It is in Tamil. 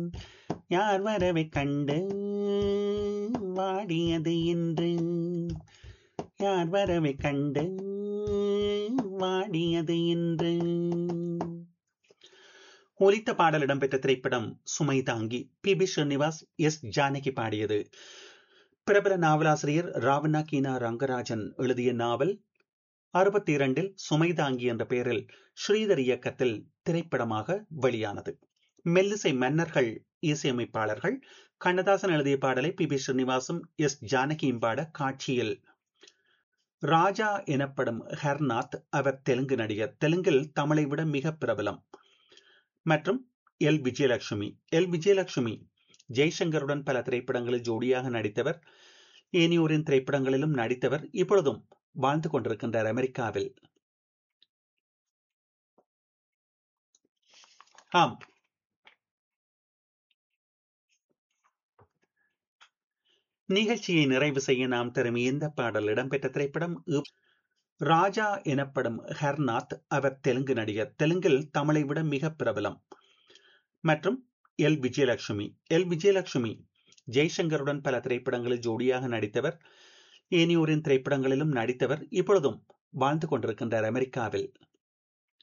யார் வரவை கண்டு வாடியது என்று யார் வரவை கண்டு வாடியது என்று ஒலித்த பாடல் இடம்பெற்ற திரைப்படம் Sumai Thaangi P B Srinivas S Janaki பாடியது பிரபல நாவலாசிரியர் ராவணா கீனா ரங்கராஜன் எழுதிய நாவல் அறுபத்தி இரண்டில் சுமைதாங்கி என்ற பெயரில் ஸ்ரீதர் இயக்கத்தில் திரைப்படமாக வெளியானது மெல்லிசை மன்னர்கள் இசையமைப்பாளர்கள் கண்ணதாசன் எழுதிய பாடலை பி பி ஸ்ரீனிவாசும் எஸ் ஜானகியும் பாட காட்சியில் ராஜா எனப்படும் ஹர்நாத் அவர் தெலுங்கு நடிகர் தெலுங்கில் தமிழை விட மிக பிரபலம் மற்றும் எல் விஜயலட்சுமி எல் விஜயலட்சுமி ஜெய்சங்கருடன் பல திரைப்படங்களில் ஜோடியாக நடித்தவர் ஏனியோரின் திரைப்படங்களிலும் நடித்தவர் இப்பொழுதும் வாழ்ந்து கொண்டிருக்கின்றார் அமெரிக்காவில் ஆம் நிகழ்ச்சியை நிறைவு செய்ய நாம் தரும் இந்த பாடல் இடம்பெற்ற திரைப்படம் ராஜா எனப்படும் ஹர்நாத் அவர் தெலுங்கு நடிகர் தெலுங்கில் தமிழை விட மிக பிரபலம் மற்றும் எல் விஜயலட்சுமி எல் விஜயலட்சுமி ஜெய்சங்கருடன் பல திரைப்படங்களில் ஜோடியாக நடித்தவர் ஏனியோரின் திரைப்படங்களிலும் நடித்தவர் இப்பொழுதும் வாழ்ந்து கொண்டிருக்கின்றார் அமெரிக்காவில்